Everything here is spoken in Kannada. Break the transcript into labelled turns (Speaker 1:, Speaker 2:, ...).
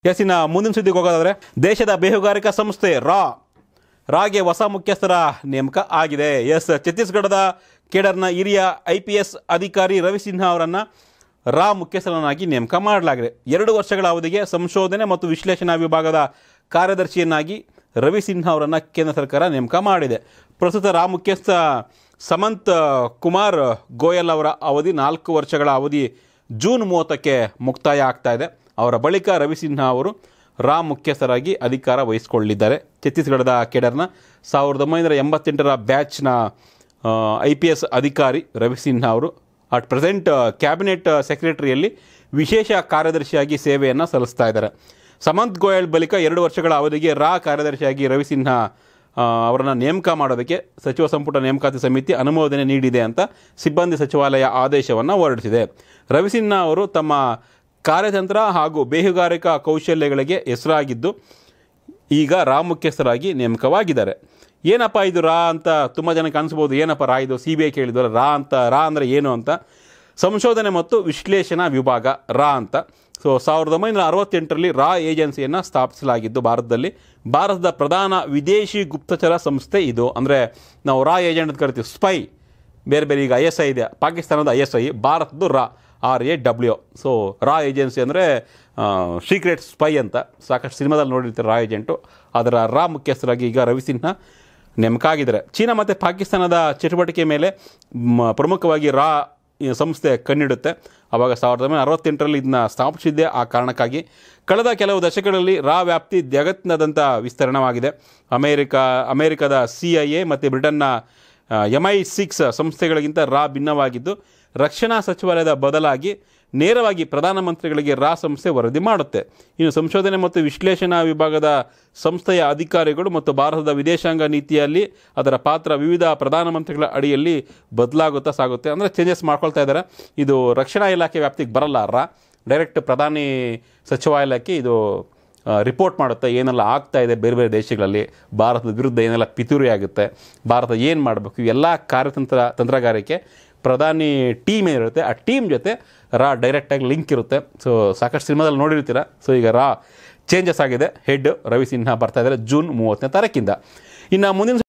Speaker 1: ಎಸ್ ಇನ್ನು ಮುಂದಿನ ಸುದ್ದಿಗೆ ಹೋಗೋದಾದರೆ ದೇಶದ ಬೇಹುಗಾರಿಕಾ ಸಂಸ್ಥೆ ರಾ ರಾಗೆ ಹೊಸ ಮುಖ್ಯಸ್ಥರ ನೇಮಕ ಆಗಿದೆ ಎಸ್ ಛತ್ತೀಸ್ಗಢದ ಕೇಡರ್ನ ಹಿರಿಯ ಐ ಪಿ ಎಸ್ ಅಧಿಕಾರಿ ರವಿ ಸಿನ್ಹಾ ಅವರನ್ನು ರಾ ಮುಖ್ಯಸ್ಥರನ್ನಾಗಿ ನೇಮಕ ಮಾಡಲಾಗಿದೆ ಎರಡು ವರ್ಷಗಳ ಅವಧಿಗೆ ಸಂಶೋಧನೆ ಮತ್ತು ವಿಶ್ಲೇಷಣಾ ವಿಭಾಗದ ಕಾರ್ಯದರ್ಶಿಯನ್ನಾಗಿ ರವಿ ಸಿನ್ಹಾ ಅವರನ್ನು ಕೇಂದ್ರ ಸರ್ಕಾರ ನೇಮಕ ಮಾಡಿದೆ ಪ್ರಸ್ತುತ ರಾ ಮುಖ್ಯಸ್ಥ ಸಮಂತ್ ಕುಮಾರ್ ಗೋಯಲ್ ಅವರ ಅವಧಿ ನಾಲ್ಕು ವರ್ಷಗಳ ಅವಧಿ ಜೂನ್ ಮೂವತ್ತಕ್ಕೆ ಮುಕ್ತಾಯ ಆಗ್ತಾ ಇದೆ ಅವರ ಬಳಿಕ ರವಿ ಸಿನ್ಹಾ ಅವರು ರಾ ಮುಖ್ಯಸ್ಥರಾಗಿ ಅಧಿಕಾರ ವಹಿಸಿಕೊಳ್ಳಿದ್ದಾರೆ ಛತ್ತೀಸ್ಗಢದ ಕೇಡರ್ನ ಸಾವಿರದ ಒಂಬೈನೂರ ಎಂಬತ್ತೆಂಟರ ಬ್ಯಾಚ್ನ ಐ ಪಿ ಎಸ್ ಅಧಿಕಾರಿ ರವಿ ಸಿನ್ಹಾ ಅವರು ಅಟ್ ಪ್ರೆಸೆಂಟ್ ಕ್ಯಾಬಿನೆಟ್ ಸೆಕ್ರೆಟರಿಯಲ್ಲಿ ವಿಶೇಷ ಕಾರ್ಯದರ್ಶಿಯಾಗಿ ಸೇವೆಯನ್ನು ಸಲ್ಲಿಸ್ತಾ ಇದ್ದಾರೆ ಸಮಂತ್ ಗೋಯಲ್ ಬಳಿಕ ಎರಡು ವರ್ಷಗಳ ಅವಧಿಗೆ ರಾ ಕಾರ್ಯದರ್ಶಿಯಾಗಿ ರವಿ ಸಿನ್ಹಾ ಆ, ಅವರನ್ನು ನೇಮಕ ಮಾಡೋದಕ್ಕೆ ಸಚಿವ ಸಂಪುಟ ನೇಮಕಾತಿ ಸಮಿತಿ ಅನುಮೋದನೆ ನೀಡಿದೆ ಅಂತ ಸಿಬ್ಬಂದಿ ಸಚಿವಾಲಯ ಆದೇಶವನ್ನು ಹೊರಡಿಸಿದೆ ರವಿ ಸಿನ್ಹಾ ಅವರು ತಮ್ಮ ಕಾರ್ಯತಂತ್ರ ಹಾಗೂ ಬೇಹುಗಾರಿಕಾ ಕೌಶಲ್ಯಗಳಿಗೆ ಹೆಸರಾಗಿದ್ದು ಈಗ ರಾ ಮುಖ್ಯಸ್ಥರಾಗಿ ನೇಮಕವಾಗಿದ್ದಾರೆ ಏನಪ್ಪ ಇದು ರಾ ಅಂತ ತುಂಬ ಜನಕ್ಕೆ ಅನಿಸ್ಬೋದು ಏನಪ್ಪ ರಾ ಇದು ಸಿ ಬಿ ಐ ಕೇಳಿದ್ವಲ್ಲ ರಾ ಅಂತ ರಾ ಅಂದರೆ ಏನು ಅಂತ ಸಂಶೋಧನೆ ಮತ್ತು ವಿಶ್ಲೇಷಣಾ ವಿಭಾಗ ರಾ ಅಂತ ಸೊ ಸಾವಿರದ ಒಂಬೈನೂರ ಅರವತ್ತೆಂಟರಲ್ಲಿ ರಾ ಏಜೆನ್ಸಿಯನ್ನು ಸ್ಥಾಪಿಸಲಾಗಿದ್ದು ಭಾರತದಲ್ಲಿ ಭಾರತದ ಪ್ರಧಾನ ವಿದೇಶಿ ಗುಪ್ತಚರ ಸಂಸ್ಥೆ ಇದು ಅಂದರೆ ನಾವು ರಾ ಏಜೆಂಟ್ ಅಂತ ಕರಿತೀವಿ ಸ್ಪೈ ಬೇರೆ ಬೇರೆ ಈಗ ಐ ಎಸ್ ಐ ಇದೆ ಪಾಕಿಸ್ತಾನದ ಐ ಎಸ್ ಐ ಭಾರತದ್ದು ರಾ R A W so Ra agency ಅಂದರೆ ಸೀಕ್ರೆಟ್ ಸ್ಪೈ ಅಂತ ಸಾಕಷ್ಟು ಸಿನಿಮಾದಲ್ಲಿ ನೋಡಿರ್ತಾರೆ ರಾ ಏಜೆಂಟು ಅದರ ರಾ ಮುಖ್ಯಸ್ಥರಾಗಿ ಈಗ ರವಿ ಸಿನ್ಹಾ ನೇಮಕ ಆಗಿದ್ದಾರೆ ಚೀನಾ ಮತ್ತು ಪಾಕಿಸ್ತಾನದ ಚಟುವಟಿಕೆ ಮೇಲೆ ಮ- ಪ್ರಮುಖವಾಗಿ ರಾ ಈ ಸಂಸ್ಥೆ ಕಣ್ಣಿಡುತ್ತೆ ಆವಾಗ ಸಾವಿರದ ಒಂಬೈನೂರ ಅರವತ್ತೆಂಟರಲ್ಲಿ ಇದನ್ನ ಸ್ಥಾಪಿಸಿದ್ದೆ ಆ ಕಾರಣಕ್ಕಾಗಿ ಕಳೆದ ಕೆಲವು ದಶಕಗಳಲ್ಲಿ ರಾ ವ್ಯಾಪ್ತಿ ಜಗತ್ತಿನಾದ್ಯಂತ ವಿಸ್ತರಣವಾಗಿದೆ ಅಮೇರಿಕ ಅಮೇರಿಕದ ಸಿ ಐ ಎ ಮತ್ತು ಬ್ರಿಟನ್ನ ಎಮ್ ಐ ಸಿಕ್ಸ್ ಸಂಸ್ಥೆಗಳಿಗಿಂತ ರಾ ಭಿನ್ನವಾಗಿದ್ದು ರಕ್ಷಣಾ ಸಚಿವಾಲಯದ ಬದಲಾಗಿ ನೇರವಾಗಿ ಪ್ರಧಾನಮಂತ್ರಿಗಳಿಗೆ ರಾ ಸಂಸ್ಥೆ ವರದಿ ಮಾಡುತ್ತೆ ಇನ್ನು ಸಂಶೋಧನೆ ಮತ್ತು ವಿಶ್ಲೇಷಣಾ ವಿಭಾಗದ ಸಂಸ್ಥೆಯ ಅಧಿಕಾರಿಗಳು ಮತ್ತು ಭಾರತದ ವಿದೇಶಾಂಗ ನೀತಿಯಲ್ಲಿ ಅದರ ಪಾತ್ರ ವಿವಿಧ ಪ್ರಧಾನಮಂತ್ರಿಗಳ ಅಡಿಯಲ್ಲಿ ಬದಲಾಗುತ್ತಾ ಸಾಗುತ್ತೆ ಅಂದರೆ ಚೇಂಜಸ್ ಮಾಡ್ಕೊಳ್ತಾ ಇದ್ದಾರೆ ಇದು ರಕ್ಷಣಾ ಇಲಾಖೆ ವ್ಯಾಪ್ತಿಗೆ ಬರಲ್ಲ ರಾ ಡೈರೆಕ್ಟ್ ಪ್ರಧಾನಿ ಸಚಿವಾಲಯಕ್ಕೆ ಇದು ರಿಪೋರ್ಟ್ ಮಾಡುತ್ತೆ ಏನೆಲ್ಲ ಆಗ್ತಾ ಇದೆ ಬೇರೆ ಬೇರೆ ದೇಶಗಳಲ್ಲಿ ಭಾರತದ ವಿರುದ್ಧ ಏನೆಲ್ಲ ಪಿತೂರಿ ಆಗುತ್ತೆ ಭಾರತ ಏನು ಮಾಡಬೇಕು ಇವೆಲ್ಲ ಕಾರ್ಯತಂತ್ರ ತಂತ್ರಗಾರಿಕೆ ಪ್ರಧಾನಿ ಟೀಮ್ ಏನಿರುತ್ತೆ ಆ ಟೀಮ್ ಜೊತೆ ರಾ ಡೈರೆಕ್ಟಾಗಿ ಲಿಂಕ್ ಇರುತ್ತೆ ಸೊ ಸಾಕಷ್ಟು ಸಿನಿಮಾದಲ್ಲಿ ನೋಡಿರ್ತೀರ ಸೊ ಈಗ ರಾ ಚೇಂಜಸ್ ಆಗಿದೆ ಹೆಡ್ ರವಿ ಸಿನ್ಹಾ ಬರ್ತಾ ಇದ್ದಾರೆ ಜೂನ್ ಮೂವತ್ತನೇ ತಾರೀಕಿಂದ ಇನ್ನು ಮುಂದಿನ